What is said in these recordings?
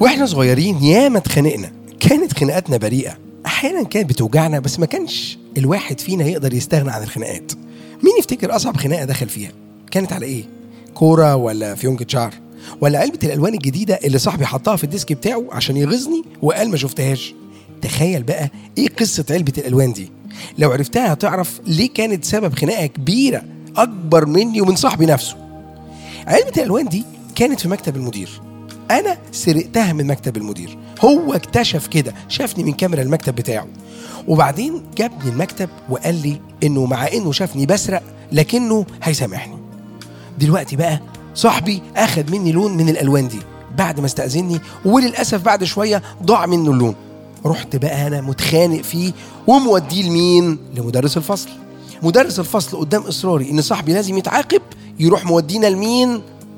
واحنا صغيرين ياما اتخانقنا كانت خناقاتنا بريئه احيانا كانت بتوجعنا بس ما كانش الواحد فينا يقدر يستغنى عن الخناقات مين يفتكر اصعب خناقه دخل فيها كانت على ايه كوره ولا فيونكة شعر ولا علبه الالوان الجديده اللي صاحبي حطها في الديسك بتاعه عشان يغيظني وقال ما شفتهاش تخيل بقى ايه قصه علبه الالوان دي لو عرفتها هتعرف ليه كانت سبب خناقه كبيره اكبر مني ومن صاحبي نفسه علبه الالوان دي كانت في مكتب المدير انا سرقتها من مكتب المدير هو اكتشف كده شافني من كاميرا المكتب بتاعه وبعدين جابني المكتب وقال لي انه مع انه شافني بسرق لكنه هيسامحني دلوقتي بقى صاحبي اخد مني لون من الالوان دي بعد ما استاذني وللاسف بعد شويه ضاع منه اللون رحت بقى انا متخانق فيه وموديه لمين لمدرس الفصل مدرس الفصل قدام اصراري ان صاحبي لازم يتعاقب يروح مودينا لمين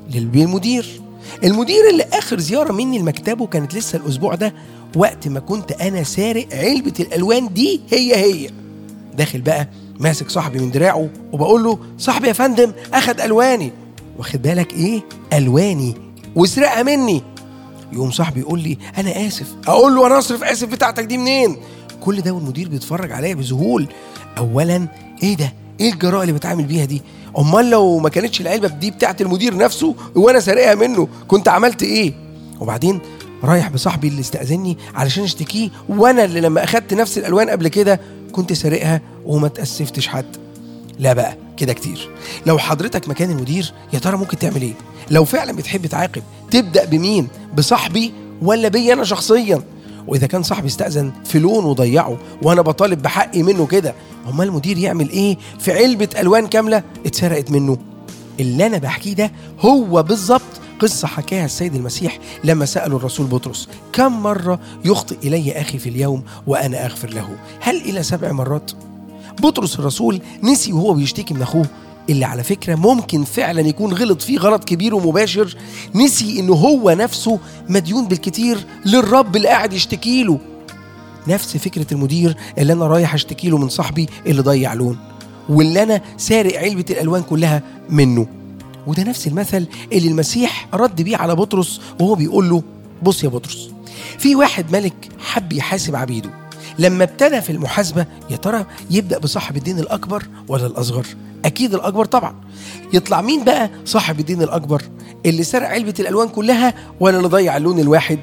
للمدير المدير اللي اخر زياره مني لمكتبه كانت لسه الاسبوع ده وقت ما كنت انا سارق علبه الالوان دي هي هي داخل بقى ماسك صاحبي من دراعه وبقول له صاحبي يا فندم اخد الواني واخد بالك ايه الواني وسرقها مني يقوم صاحبي يقول لي انا اسف اقول له انا اصرف اسف بتاعتك دي منين كل ده والمدير بيتفرج عليا بذهول اولا ايه ده ايه الجراءه اللي بتعامل بيها دي امال لو ما كانتش العلبه دي بتاعت المدير نفسه وانا سارقها منه كنت عملت ايه وبعدين رايح بصاحبي اللي استاذني علشان اشتكيه وانا اللي لما اخدت نفس الالوان قبل كده كنت سارقها وما تاسفتش حتى لا بقى كده كتير لو حضرتك مكان المدير يا ترى ممكن تعمل ايه لو فعلا بتحب تعاقب تبدا بمين بصاحبي ولا بيا انا شخصيا واذا كان صاحبي استاذن في لون وضيعه وانا بطالب بحقي منه كده امال المدير يعمل ايه في علبه الوان كامله اتسرقت منه اللي انا بحكيه ده هو بالظبط قصة حكاها السيد المسيح لما سألوا الرسول بطرس كم مرة يخطئ إلي أخي في اليوم وأنا أغفر له هل إلى سبع مرات؟ بطرس الرسول نسي وهو بيشتكي من أخوه اللي على فكرة ممكن فعلا يكون غلط فيه غلط كبير ومباشر نسي إنه هو نفسه مديون بالكتير للرب اللي قاعد يشتكي له نفس فكرة المدير اللي أنا رايح أشتكي له من صاحبي اللي ضيع لون واللي أنا سارق علبة الألوان كلها منه وده نفس المثل اللي المسيح رد بيه على بطرس وهو بيقول له بص يا بطرس في واحد ملك حب يحاسب عبيده لما ابتدى في المحاسبة يا ترى يبدأ بصاحب الدين الأكبر ولا الأصغر أكيد الأكبر طبعا يطلع مين بقى صاحب الدين الأكبر اللي سرق علبة الألوان كلها ولا اللي ضيع اللون الواحد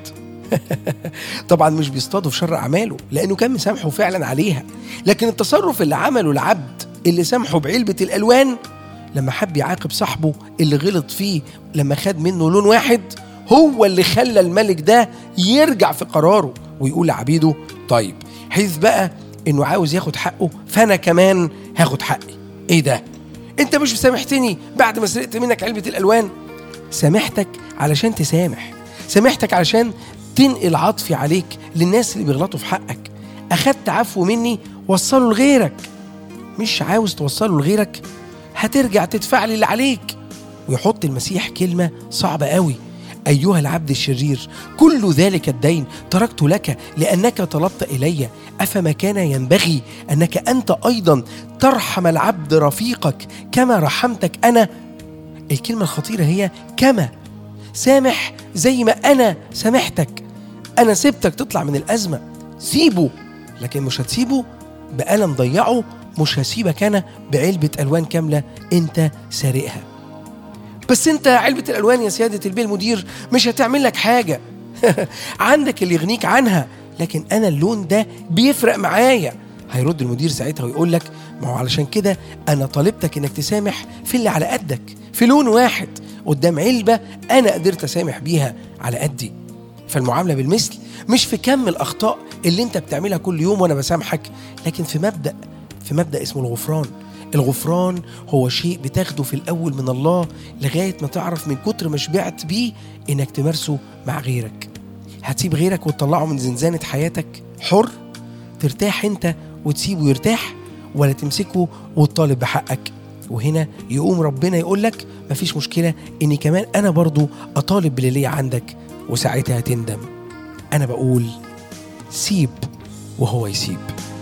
طبعا مش بيصطادوا في شر أعماله لأنه كان مسامحه فعلا عليها لكن التصرف اللي عمله العبد اللي سامحه بعلبة الألوان لما حب يعاقب صاحبه اللي غلط فيه لما خد منه لون واحد هو اللي خلى الملك ده يرجع في قراره ويقول لعبيده طيب حيث بقى انه عاوز ياخد حقه فانا كمان هاخد حقي ايه ده انت مش سامحتني بعد ما سرقت منك علبة الالوان سامحتك علشان تسامح سامحتك علشان تنقل عطفي عليك للناس اللي بيغلطوا في حقك اخدت عفو مني وصله لغيرك مش عاوز توصله لغيرك هترجع تدفع لي اللي عليك ويحط المسيح كلمة صعبة قوي أيها العبد الشرير كل ذلك الدين تركت لك لأنك طلبت إلي أفما كان ينبغي أنك أنت أيضا ترحم العبد رفيقك كما رحمتك أنا الكلمة الخطيرة هي كما سامح زي ما أنا سامحتك أنا سبتك تطلع من الأزمة سيبه لكن مش هتسيبه بقلم ضيعه مش هسيبك أنا بعلبة ألوان كاملة أنت سارقها بس انت علبة الألوان يا سيادة البيه المدير مش هتعمل لك حاجة عندك اللي يغنيك عنها لكن أنا اللون ده بيفرق معايا هيرد المدير ساعتها ويقول لك ما هو علشان كده أنا طالبتك إنك تسامح في اللي على قدك في لون واحد قدام علبة أنا قدرت أسامح بيها على قدي فالمعاملة بالمثل مش في كم الأخطاء اللي أنت بتعملها كل يوم وأنا بسامحك لكن في مبدأ في مبدأ اسمه الغفران الغفران هو شيء بتاخده في الأول من الله لغاية ما تعرف من كتر ما شبعت بيه إنك تمارسه مع غيرك هتسيب غيرك وتطلعه من زنزانة حياتك حر ترتاح أنت وتسيبه يرتاح ولا تمسكه وتطالب بحقك وهنا يقوم ربنا يقول لك مفيش مشكلة إني كمان أنا برضو أطالب باللي ليا عندك وساعتها تندم أنا بقول سيب وهو يسيب